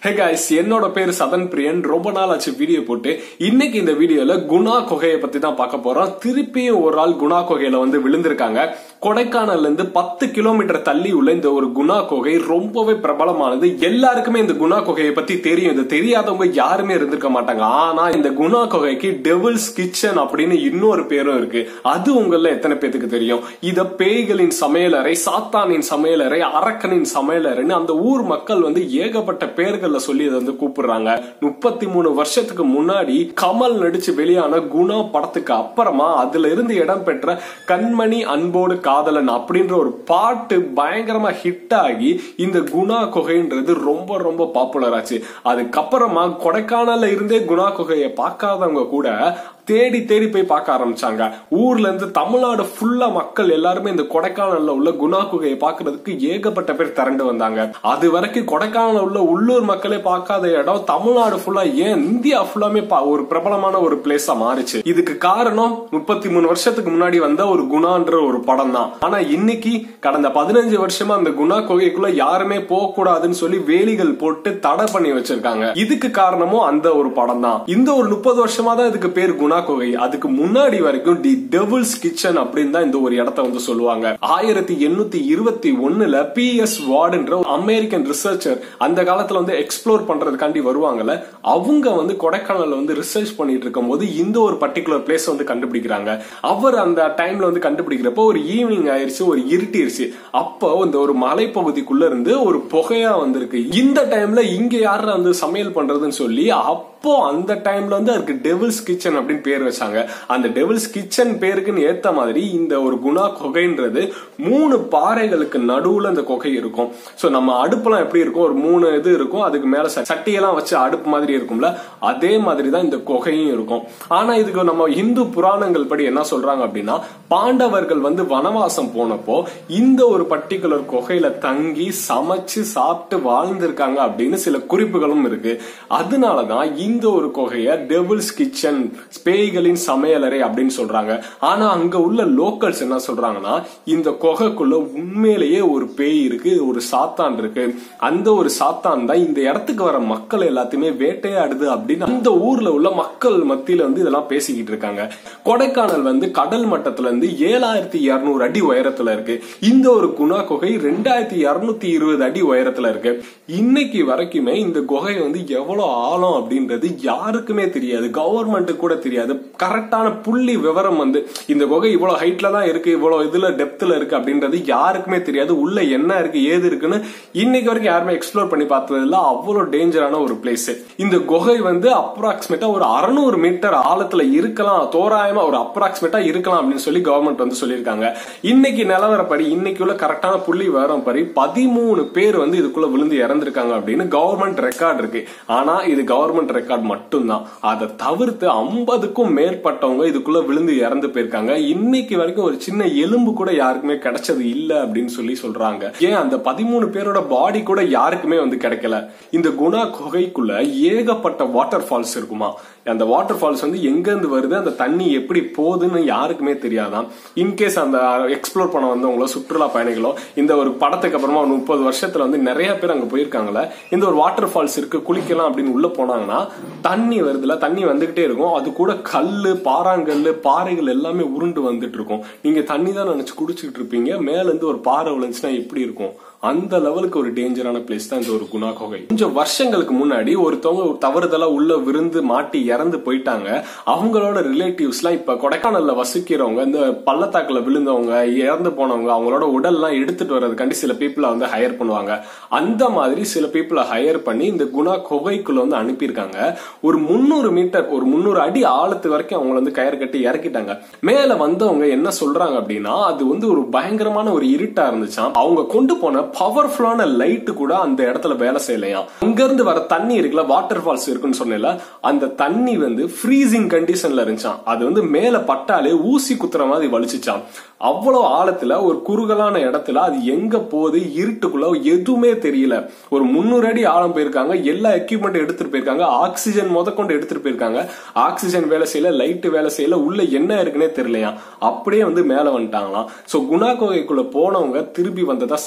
ஹே guys என்னோட பேரு சதன் பிரியன் ரொம்ப நாள் ஆச்சு வீடியோ போட்டு இன்னைக்கு இந்த வீடியோல குணா குகையை பத்தி தான் பார்க்க போறோம் திருப்பியும் ஒரு ஆள் குணா குகையில வந்து விழுந்திருக்காங்க கொடைக்கானல்ல இருந்து பத்து கிலோமீட்டர் தள்ளி உள்ள இந்த ஒரு குணா குகை ரொம்பவே பிரபலமானது எல்லாருக்குமே இந்த குணா குகையை பத்தி தெரியும் இது தெரியாதவங்க யாருமே இருந்திருக்க மாட்டாங்க ஆனா இந்த குணா குகைக்கு டெவில்ஸ் கிச்சன் அப்படின்னு இன்னொரு பேரும் இருக்கு அது உங்கள எத்தனை பேத்துக்கு தெரியும் இத பேய்களின் சமையலறை சாத்தானின் சமையலறை அரக்கனின் சமையலறைன்னு அந்த ஊர் மக்கள் வந்து ஏகப்பட்ட பேர்கள்ல சொல்லி இதை வந்து கூப்பிடுறாங்க முப்பத்தி மூணு வருஷத்துக்கு முன்னாடி கமல் நடிச்சு வெளியான குணா படத்துக்கு அப்புறமா அதுல இருந்து இடம்பெற்ற கண்மணி அன்போடு காதலன் அப்படின்ற ஒரு பாட்டு பயங்கரமா ஹிட் ஆகி இந்த குணா குகைன்றது ரொம்ப ரொம்ப பாப்புலர் ஆச்சு அதுக்கப்புறமா கொடைக்கானல்ல இருந்தே குணா குகையை பார்க்காதவங்க கூட தேடி தேடி போய் பார்க்க ஆரம்பிச்சாங்க ஊர்ல இருந்து தமிழ்நாடு ஃபுல்லா மக்கள் எல்லாருமே இந்த கொடைக்கானல்ல உள்ள குணா குகையை பார்க்கிறதுக்கு ஏகப்பட்ட பேர் திரண்டு வந்தாங்க அது வரைக்கும் கொடைக்கானல்ல உள்ள உள்ளூர் மக்களே பார்க்காத இடம் தமிழ்நாடு ஃபுல்லா ஏன் இந்தியா ஃபுல்லாமே பா- ஒரு பிரபலமான ஒரு பிளேஸா மாறிச்சு இதுக்கு காரணம் முப்பத்தி மூணு வருஷத்துக்கு முன்னாடி வந்த ஒரு குணான்ற ஒரு படம் தான் ஆனா இன்னைக்கு கடந்த பதினஞ்சு வருஷமா அந்த குணா குகைக்குள்ள யாருமே போக கூடாதுன்னு சொல்லி வேலிகள் போட்டு தடை பண்ணி வச்சிருக்காங்க இதுக்கு காரணமும் அந்த ஒரு படம் தான் இந்த ஒரு முப்பது வருஷமா தான் இதுக்கு பேர் குணா குகை அதுக்கு முன்னாடி வரைக்கும் தி டெவில்ஸ் கிச்சன் அப்படின்னு தான் இந்த ஒரு இடத்த வந்து சொல்லுவாங்க ஆயிரத்தி எண்ணூத்தி இருபத்தி ஒண்ணுல பி எஸ் வார்டுன்ற ஒரு அமெரிக்கன் ரிசர்ச்சர் அந்த காலத்துல வந்து எக்ஸ்ப்ளோர் பண்றதுக்காண்டி வருவாங்கல்ல அவங்க வந்து கொடைக்கானல்ல வந்து ரிசர்ச் பண்ணிட்டு இருக்கும் போது இந்த ஒரு பர்டிகுலர் பிளேஸ் வந்து கண்டுபிடிக்கிறாங்க அவர் அந்த டைம்ல வந்து கண்டுபிடிக்கிறப்போ ஒரு ஈவினிங் ஆயிருச்சு ஒரு இருட்டிருச்சு அப்போ இந்த ஒரு மலைப்பகுதிக்குள்ள இருந்து ஒரு புகையா வந்திருக்கு இந்த டைம்ல இங்க யாரு வந்து சமையல் பண்றதுன்னு சொல்லி அப்போ அந்த டைம்ல வந்து அதுக்கு டெவில்ஸ் கிச்சன் அப்படின்னு பேர் வச்சாங்க அந்த டெவில்ஸ் கிச்சன் பேருக்குன்னு ஏத்த மாதிரி இந்த ஒரு குணா குகைன்றது மூணு பாறைகளுக்கு நடுவுல இந்த குகை இருக்கும் சோ நம்ம அடுப்புலாம் எப்படி இருக்கும் ஒரு மூணு இது இருக்கும் அதுக்கு மேல ச- சட்டியெல்லாம் வச்சு அடுப்பு மாதிரி இருக்கும்ல அதே மாதிரி தான் இந்த குகையும் இருக்கும் ஆனா இதுக்கு நம்ம இந்து புராணங்கள் படி என்ன சொல்றாங்க அப்படின்னா பாண்டவர்கள் வந்து வனவாசம் போனப்போ இந்த ஒரு பர்டிகுலர் குகையில தங்கி சமைச்சு சாப்பிட்டு வாழ்ந்திருக்காங்க அப்படின்னு சில குறிப்புகளும் இருக்கு அதனாலதான் இந்த ஒரு குகைய டெவில்ஸ் கிச்சன் பேய்களின் சமையலறை அப்படின்னு சொல்றாங்க ஆனா அங்க உள்ள லோக்கல்ஸ் என்ன சொல்றாங்கன்னா இந்த குகைக்குள்ள உண்மையிலேயே ஒரு பேய் இருக்கு ஒரு சாத்தான் இருக்கு அந்த ஒரு சாத்தான் தான் இந்த இடத்துக்கு வர மக்கள் எல்லாத்தையுமே வேட்டையாடுது அப்படின்னு அந்த ஊர்ல உள்ள மக்கள் மத்தியில வந்து இதெல்லாம் பேசிக்கிட்டு இருக்காங்க கொடைக்கானல் வந்து கடல் மட்டத்துல இருந்து ஏழாயிரத்தி இருநூறு அடி உயரத்துல இருக்கு இந்த ஒரு குணா குகை ரெண்டாயிரத்தி இருநூத்தி இருபது அடி உயரத்துல இருக்கு இன்னைக்கு வரைக்குமே இந்த குகை வந்து எவ்வளவு ஆழம் அப்படின்றது யாருக்குமே தெரியாது கவர்மெண்ட் கூட தெரியாது கரெக்டான புள்ளி விவரம் வந்து இந்த குகை இவ்வளவு ஹைட்ல தான் இருக்கு இவ்வளவு இதுல டெப்த்ல இருக்கு அப்படின்றது யாருக்குமே தெரியாது உள்ள என்ன இருக்கு ஏது இருக்குன்னு இன்னைக்கு வரைக்கும் யாருமே எக்ஸ்ப்ளோர் பண்ணி பார்த்தது இல்ல அவ்வளவு டேஞ்சரான ஒரு பிளேஸ் இந்த குகை வந்து அப்ராக்சிமேட்டா ஒரு அறுநூறு மீட்டர் ஆழத்துல இருக்கலாம் தோராயமா ஒரு அப்ராக்சிமேட்டா இருக்கலாம் அப்படின்னு சொல்லி கவர்மெண்ட் வந்து சொல்லியிருக்காங்க இன்னைக்கு நிலவரப்படி இன்னைக்கு உள்ள கரெக்டான புள்ளி விவரம் படி பதிமூணு பேர் வந்து இதுக்குள்ள விழுந்து இறந்திருக்காங்க அப்படின்னு கவர்மெண்ட் ரெக்கார்ட் இருக்கு ஆனா இது கவர்மெண்ட் ரெக்கார்ட் மட்டும்தான் அதை தவிர்த்து ஐம்பதுக்கும் மேற்பட்டவங்க இதுக்குள்ள விழுந்து இறந்து போயிருக்காங்க இன்னைக்கு வரைக்கும் ஒரு சின்ன எலும்பு கூட யாருக்குமே கிடைச்சது இல்ல அப்படின்னு சொல்லி சொல்றாங்க ஏன் அந்த பதிமூணு பேரோட பாடி கூட யாருக்குமே வந்து கிடைக்கல இந்த குணா குகைக்குள்ள ஏகப்பட்ட வாட்டர் ஃபால்ஸ் இருக்குமா அந்த வாட்டர் ஃபால்ஸ் வந்து எங்க இருந்து வருது அந்த தண்ணி எப்படி போகுதுன்னு யாருக்குமே தெரியாதாம் இன்கேஸ் அந்த எக்ஸ்ப்ளோர் பண்ண வந்தவங்களோ சுற்றுலா பயணிகளோ இந்த ஒரு படத்துக்கு அப்புறமா ஒரு முப்பது வருஷத்துல வந்து நிறைய பேர் அங்க போயிருக்காங்கல்ல இந்த ஒரு வாட்டர் ஃபால்ஸ் இருக்கு குளிக்கலாம் அப்படின்னு உள்ள போனாங்கன்னா தண்ணி வருதுல தண்ணி வந்துகிட்டே இருக்கும் அது கூட கல்லு பாறாங்கல்லு பாறைகள் எல்லாமே உருண்டு வந்துட்டு இருக்கும் நீங்க தண்ணி தான் நினைச்சு குடிச்சிட்டு இருப்பீங்க மேல இருந்து ஒரு பாறை விழுந்துச்சுன்னா எப்படி இருக்கும் அந்த லெவலுக்கு ஒரு டேஞ்சரான பிளேஸ் தான் இந்த ஒரு குணா குகை கொஞ்சம் வருஷங்களுக்கு முன்னாடி ஒருத்தவங்க ஒரு தவறுதலா உள்ள விருந்து மாட்டி இறந்து போயிட்டாங்க அவங்களோட ரிலேட்டிவ்ஸ்லாம் இப்ப கொடைக்கானல்ல வசிக்கிறவங்க இந்த பள்ளத்தாக்குல விழுந்தவங்க இறந்து போனவங்க அவங்களோட உடல்லாம் எடுத்துட்டு வர்றதுக்காண்டி சில பீப்புளை வந்து ஹையர் பண்ணுவாங்க அந்த மாதிரி சில பீப்புளை ஹையர் பண்ணி இந்த குணா குகைக்குள்ள வந்து அனுப்பியிருக்காங்க ஒரு முந்நூறு மீட்டர் ஒரு முந்நூறு அடி ஆழத்து வரைக்கும் அவங்கள வந்து கயிறு கட்டி இறக்கிட்டாங்க மேல வந்தவங்க என்ன சொல்றாங்க அப்படின்னா அது வந்து ஒரு பயங்கரமான ஒரு இருட்டா இருந்துச்சாம் அவங்க கொண்டு போன பவர்ஃபுல்லான லைட் கூட அந்த இடத்துல வேலை செய்யலையாம் அங்க இருந்து வர தண்ணி இருக்குல்ல வாட்டர் ஃபால்ஸ் இருக்குன்னு சொன்னேன்ல அந்த தண்ணி வந்து ஃப்ரீசிங் கண்டிஷன்ல இருந்துச்சாம் அது வந்து மேல பட்டாலே ஊசி குத்துற மாதிரி வலிச்சுச்சாம் அவ்வளவு ஆழத்துல ஒரு குறுகலான இடத்துல அது எங்க போகுது இருட்டுக்குள்ள எதுவுமே தெரியல ஒரு முன்னூறு அடி ஆழம் போயிருக்காங்க எல்லா எக்யூப்மெண்ட் எடுத்துட்டு போயிருக்காங்க ஆக்சிஜன் முத கொண்டு எடுத்துட்டு போயிருக்காங்க ஆக்சிஜன் வேலை செய்யல லைட் வேலை செய்யல உள்ள என்ன இருக்குன்னே தெரியலையா அப்படியே வந்து மேல வந்துட்டாங்களாம் சோ குணா குகைக்குள்ள போனவங்க திரும்பி வந்ததா சரித்திரமே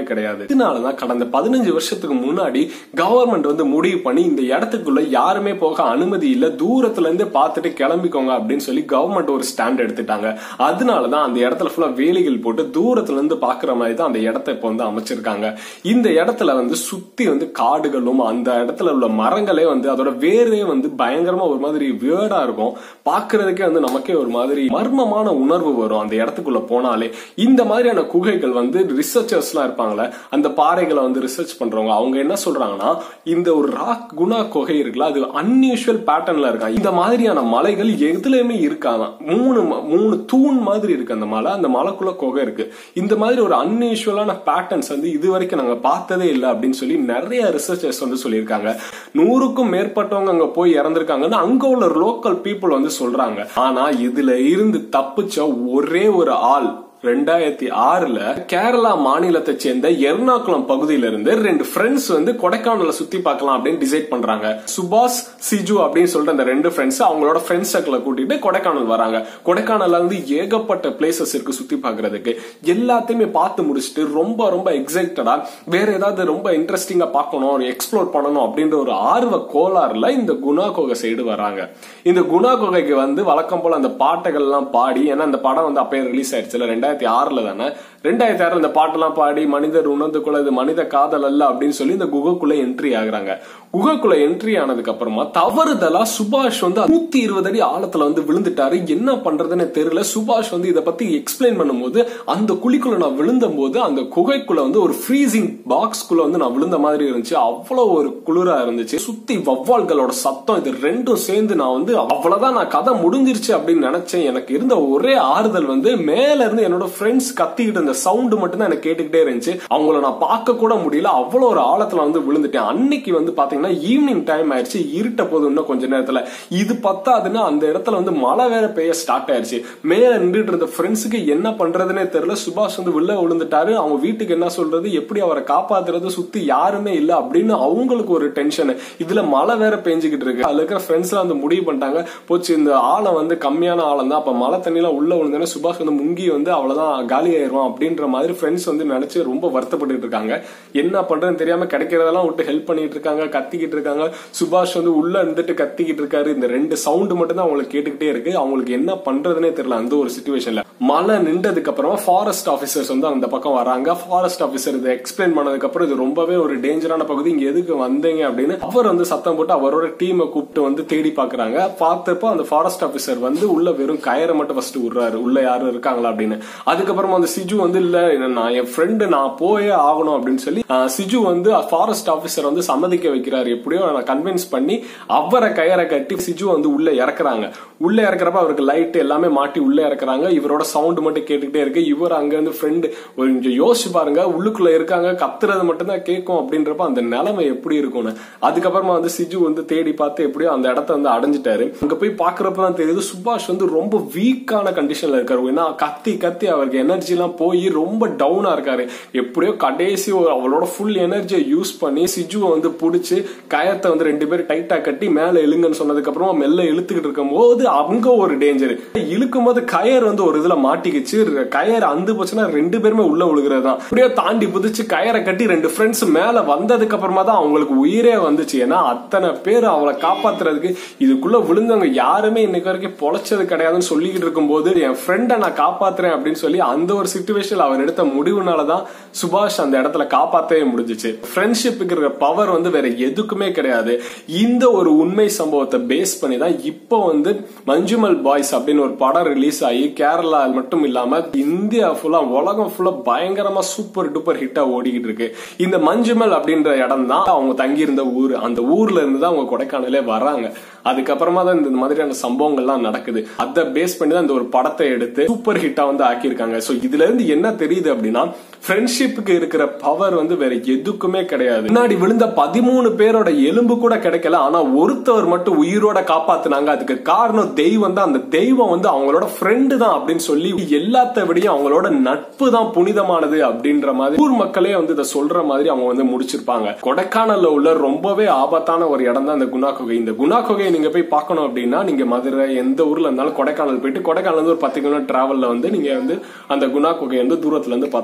கிடையாது இதனாலதான் கடந்த பதினஞ்சு வருஷத்துக்கு முன்னாடி கவர்மெண்ட் வந்து முடிவு பண்ணி இந்த இடத்துக்குள்ள யாருமே போக அனுமதி இல்ல தூரத்துல இருந்து பார்த்துட்டு கிளம்பிக்கோங்க அப்படின்னு சொல்லி கவர்மெண்ட் ஒரு ஸ்டாண்ட் எடுத்துட்டாங்க அதனாலதான் அந்த இடத்துல ஃபுல்லா வேலிகள் போட்டு தூரத்துல இருந்து பாக்குற மாதிரி தான் அந்த இடத்த இப்ப வந்து அமைச்சிருக்காங்க இந்த இடத்துல வந்து சுத்தி வந்து காடுகளும் அந்த இடத்துல உள்ள மரங்களே வந்து அதோட வேரே வந்து பயங்கரமா ஒரு மாதிரி வியர்டா இருக்கும் பாக்குறதுக்கே வந்து நமக்கே ஒரு மாதிரி மர்மமான உணர்வு வரும் அந்த இடத்துக்குள்ள போனாலே இந்த மாதிரியான குகைகள் வந்து ரிசர்ச்சர்ஸ் எல்லாம் இருப்பாங்களே அந்த பாறைகளை வந்து ரிசர்ச் பண்றவங்க அவங்க என்ன சொல்றாங்கன்னா இந்த ஒரு ராக் குணா குகை இருக்குல்ல அது அன்யூஷுவல் பேட்டர்ன்ல இருக்கா இந்த மாதிரியான மலைகள் எதுலயுமே இருக்காங்க மூணு ம- மூணு தூண் மாதிரி இருக்கு அந்த மலை அந்த மலைக்குள்ள குகை இருக்கு இந்த மாதிரி ஒரு அன்யூஷுவலான பேட்டர்ன்ஸ் வந்து இது வரைக்கும் நாங்க பார்த்ததே இல்லை அப்படின்னு சொல்லி நிறைய ரிசர்ச்சர்ஸ் வந்து சொல்லியிருக்காங்க நூறுக்கும் மேற்பட்டவங்க அங்க போய் இறந்திருக்காங்கன்னு அங்க உள்ள லோக்கல் பீப்புள் வந்து சொல்றாங்க ஆனா இதுல இருந்து தப்பிச்ச ஒரே ஒரு ஆள் ரெண்டாயிரத்தி ஆறுல கேரளா மாநிலத்தை சேர்ந்த எர்ணாகுளம் பகுதியில இருந்து ரெண்டு ஃப்ரெண்ட்ஸ் வந்து கொடைக்கானல சுத்தி பார்க்கலாம் அப்படின்னு டிசைட் பண்றாங்க சுபாஷ் சிஜு அப்படின்னு சொல்லிட்டு அந்த ரெண்டு ஃப்ரெண்ட்ஸ் அவங்களோட ஃப்ரெண்ட்ஸ் சர்க்கிளை கூட்டிட்டு கொடைக்கானல் வராங்க கொடைக்கானல்ல வந்து ஏகப்பட்ட பிளேசஸ் இருக்கு சுத்தி பார்க்கிறதுக்கு எல்லாத்தையுமே பார்த்து முடிச்சுட்டு ரொம்ப ரொம்ப எக்ஸைட்டடா வேற ஏதாவது ரொம்ப இன்ட்ரெஸ்டிங்கா பார்க்கணும் ஒரு எக்ஸ்ப்ளோர் பண்ணணும் அப்படின்ற ஒரு ஆர்வ கோளாறுல இந்த குணா குகை சைடு வராங்க இந்த குணா குகைக்கு வந்து வழக்கம் போல அந்த பாட்டுகள் எல்லாம் பாடி ஏன்னா அந்த படம் வந்து அப்பயே ரிலீஸ் ஆயிடுச்சுல ரெண்டாயிரத்தி ஆறுல தானே ரெண்டாயிரத்தி ஆறுல இந்த பாட்டெல்லாம் பாடி மனிதர் உணர்ந்து கொள்ள இது மனித காதல் அல்ல அப்படின்னு சொல்லி இந்த குகைக்குள்ள என்ட்ரி ஆகுறாங்க குகைக்குள்ள என்ட்ரி ஆனதுக்கு அப்புறமா தவறுதலா சுபாஷ் வந்து நூத்தி இருபது அடி ஆழத்துல வந்து விழுந்துட்டாரு என்ன பண்றதுன்னு தெரியல சுபாஷ் வந்து இதை பத்தி எக்ஸ்பிளைன் பண்ணும்போது அந்த குழிக்குள்ள நான் விழுந்த போது அந்த குகைக்குள்ள வந்து ஒரு ஃப்ரீசிங் பாக்ஸ்குள்ள வந்து நான் விழுந்த மாதிரி இருந்துச்சு அவ்வளவு ஒரு குளிரா இருந்துச்சு சுத்தி வவ்வால்களோட சத்தம் இது ரெண்டும் சேர்ந்து நான் வந்து அவ்வளவுதான் நான் கதை முடிஞ்சிருச்சு அப்படின்னு நினைச்சேன் எனக்கு இருந்த ஒரே ஆறுதல் வந்து மேல இருந்து என்னோட ஃப்ரெண்ட்ஸ் கத்திக்கிட்டு இருந்த சவுண்ட் மட்டும் தான் எனக்கு கேட்டுக்கிட்டே இருந்துச்சு அவங்கள நான் பார்க்க கூட முடியல அவ்வளவு ஒரு ஆழத்துல வந்து விழுந்துட்டேன் அன்னைக்கு வந்து பாத்தீங்கன்னா ஈவினிங் டைம் ஆயிடுச்சு இருட்ட போது இன்னும் கொஞ்ச நேரத்துல இது பத்தாதுன்னா அந்த இடத்துல வந்து மழை வேற பெய்ய ஸ்டார்ட் ஆயிருச்சு மேல நின்றுட்டு இருந்த ஃப்ரெண்ட்ஸுக்கு என்ன பண்றதுன்னே தெரியல சுபாஷ் வந்து உள்ள விழுந்துட்டாரு அவங்க வீட்டுக்கு என்ன சொல்றது எப்படி அவரை காப்பாத்துறது சுத்தி யாருமே இல்ல அப்படின்னு அவங்களுக்கு ஒரு டென்ஷன் இதுல மழை வேற பெஞ்சுக்கிட்டு இருக்கு அதுல இருக்கிற ஃப்ரெண்ட்ஸ் எல்லாம் வந்து முடிவு பண்ணிட்டாங்க போச்சு இந்த ஆழம் வந்து கம்மியான ஆழம் தான் அப்ப மழை தண்ணியெல்லாம் உள்ள விழுந்தோன்னா சுபாஷ் வந்து முங்கி வந்து அவ்வளவுதான் காலி ஆயிருவான் அப்படின்ற மாதிரி ஃப்ரெண்ட்ஸ் வந்து நினைச்சு ரொம்ப வருத்தப்பட்டு இருக்காங்க என்ன பண்றதுன்னு தெரியாம கிடைக்கிறதெல்லாம் விட்டு ஹெல்ப் பண்ணிட்டு இருக்காங்க கத்திக்கிட்டு இருக்காங்க சுபாஷ் வந்து உள்ள இருந்துட்டு கத்திக்கிட்டு இருக்காரு இந்த ரெண்டு சவுண்ட் மட்டும் தான் அவங்களுக்கு கேட்டுக்கிட்டே இருக்கு அவங்களுக்கு என்ன பண்றதுனே தெரியல அந்த ஒரு சுச்சுவேஷன்ல மழை நின்றதுக்கு அப்புறமா ஃபாரஸ்ட் ஆபீசர்ஸ் வந்து அந்த பக்கம் வராங்க ஃபாரஸ்ட் ஆபீசர் இதை எக்ஸ்பிளைன் பண்ணதுக்கு அப்புறம் இது ரொம்பவே ஒரு டேஞ்சரான பகுதி இங்க எதுக்கு வந்தீங்க அப்படின்னு அவர் வந்து சத்தம் போட்டு அவரோட டீமை கூப்பிட்டு வந்து தேடி பாக்குறாங்க பார்த்தப்போ அந்த ஃபாரஸ்ட் ஆபீசர் வந்து உள்ள வெறும் கயரை மட்டும் ஃபர்ஸ்ட் விடுறாரு உள்ள யாரும் இருக்காங்களா அப்படின்னு அதுக்கப்புறமா அந்த சிஜு வந்து இல்ல நான் என் ஃப்ரெண்டு நான் போயே ஆகணும் அப்படின்னு சொல்லி ஆஹ், சிஜு வந்து ஃபாரஸ்ட் ஆபீசர் வந்து சம்மதிக்க வைக்கிறாரு எப்படியோ நான் கன்வின்ஸ் பண்ணி அவரை கயரை கட்டி சிஜு வந்து உள்ள இறக்குறாங்க உள்ள இறக்குறப்ப அவருக்கு லைட் எல்லாமே மாட்டி உள்ள இறக்குறாங்க இவரோட சவுண்ட் மட்டும் கேட்டுக்கிட்டே இருக்கு இவர் அங்க இருந்து ஃப்ரெண்டு கொஞ்சம் யோசிச்சு பாருங்க உள்ளுக்குள்ள இருக்காங்க கத்துறது மட்டும் தான் கேட்கும் அப்படின்றப்ப அந்த நிலைமை எப்படி இருக்கும்னு அதுக்கப்புறமா வந்து சிஜு வந்து தேடி பார்த்து எப்படியோ அந்த இடத்த வந்து அடைஞ்சிட்டாரு அங்க போய் பாக்குறப்ப தான் தெரியுது சுபாஷ் வந்து ரொம்ப வீக்கான கண்டிஷன்ல இருக்காரு ஏன்னா கத்தி கத்தி அவருக்கு எனர்ஜி எல்லாம் போய் ரொம்ப டவுனா இருக்காரு எப்படியோ கடைசி ஒரு அவளோட ஃபுல் எனர்ஜியை யூஸ் பண்ணி சிஜுவை வந்து புடிச்சு கயத்தை வந்து ரெண்டு பேரும் டைட்டா கட்டி மேல இழுங்கன்னு சொன்னதுக்கு அப்புறமா மெல்ல இழுத்துக்கிட்டு இருக்கும் போது அங்க ஒரு டேஞ்சர் இழுக்கும் போது கயர் வந்து ஒரு இதுல மாட்டிக்கிச்சு கயர் அந்து போச்சுன்னா ரெண்டு பேருமே உள்ள விழுகிறது தான் அப்படியே தாண்டி புதிச்சு கயரை கட்டி ரெண்டு ஃப்ரெண்ட்ஸ் மேல வந்ததுக்கு அப்புறமா தான் அவங்களுக்கு உயிரே வந்துச்சு ஏன்னா அத்தனை பேர் அவளை காப்பாத்துறதுக்கு இதுக்குள்ள விழுந்தவங்க யாருமே இன்னைக்கு வரைக்கும் பொழைச்சது கிடையாதுன்னு சொல்லிக்கிட்டு இருக்கும்போது என் ஃப்ரெண்டை நான் காப்பாத்துறேன் அப்படின்னு சொல்லி அந்த ஒரு சுச்சுவேஷன்ல அவர் எடுத்த முடிவுனாலதான் சுபாஷ் அந்த இடத்துல காப்பாத்தவே முடிஞ்சிச்சு ஃப்ரெண்ட்ஷிப்புக்கு இருக்கிற பவர் வந்து வேற எதுக்குமே கிடையாது இந்த ஒரு உண்மை சம்பவத்தை பேஸ் பண்ணி தான் இப்போ வந்து மஞ்சுமல் பாய்ஸ் அப்படின்னு ஒரு படம் ரிலீஸ் ஆகி கேரளா மட்டும் இல்லாம இந்தியா ஃபுல்லா உலகம் ஃபுல்லா பயங்கரமா சூப்பர் டூப்பர் ஹிட்டா ஓடிக்கிட்டு இருக்கு இந்த மஞ்சுமல் அப்படின்ற இடம் தான் அவங்க தங்கி இருந்த ஊர் அந்த ஊர்ல இருந்து தான் அவங்க கொடைக்கானலே வராங்க அதுக்கப்புறமா தான் இந்த மாதிரியான சம்பவங்கள்லாம் நடக்குது அதை பேஸ் பண்ணி தான் இந்த ஒரு படத்தை எடுத்து சூப்பர் ஹிட்டா வந்து ஆக்கியிருக்காங்க சோ இதுல இருந்து என்ன தெரியுது அப்படின்னா ஃப்ரெண்ட்ஷிப்புக்கு இருக்கிற பவர் வந்து வேற எதுக்குமே கிடையாது முன்னாடி விழுந்த பதிமூணு பேரோட எலும்பு கூட கிடைக்கல ஆனா ஒருத்தவர் மட்டும் உயிரோட காப்பாத்துனாங்க அதுக்கு காரணம் தெய்வம் தான் அந்த தெய்வம் வந்து அவங்களோட ஃப்ரெண்டு தான் அப்படின்னு சொல்லி எல்லாத்த விடையும் அவங்களோட நட்பு தான் புனிதமானது அப்படின்ற மாதிரி ஊர் மக்களே வந்து இதை சொல்ற மாதிரி அவங்க வந்து முடிச்சிருப்பாங்க கொடைக்கானல்ல உள்ள ரொம்பவே ஆபத்தான ஒரு இடம் தான் இந்த குணா குகை இந்த குணா குகையை நீங்க போய் பார்க்கணும் அப்படின்னா நீங்க மதுரை எந்த ஊர்ல இருந்தாலும் கொடைக்கானல் போயிட்டு கொடைக்கானல் இருந்து ஒரு பத்து கிலோமீட்டர் டிராவல்ல வந்து நீங்க வந்து அந்த குணா குகையை வந்து தூரத்துல இருந்து பாத்துக்கலாம்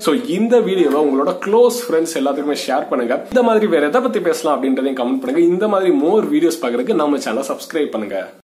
சோ இந்த வீடியோவை உங்களோட க்ளோஸ் ஃப்ரெண்ட்ஸ் எல்லாத்துக்குமே ஷேர் பண்ணுங்க இந்த மாதிரி வேற எதை பத்தி பேசலாம் அப்படின்றதையும் கமெண்ட் பண்ணுங்க இந்த மாதிரி மோர் வீடியோஸ் பாக்குறதுக்கு நம்ம சேனல் சப்ஸ்கிரைப் பண்ணுங்க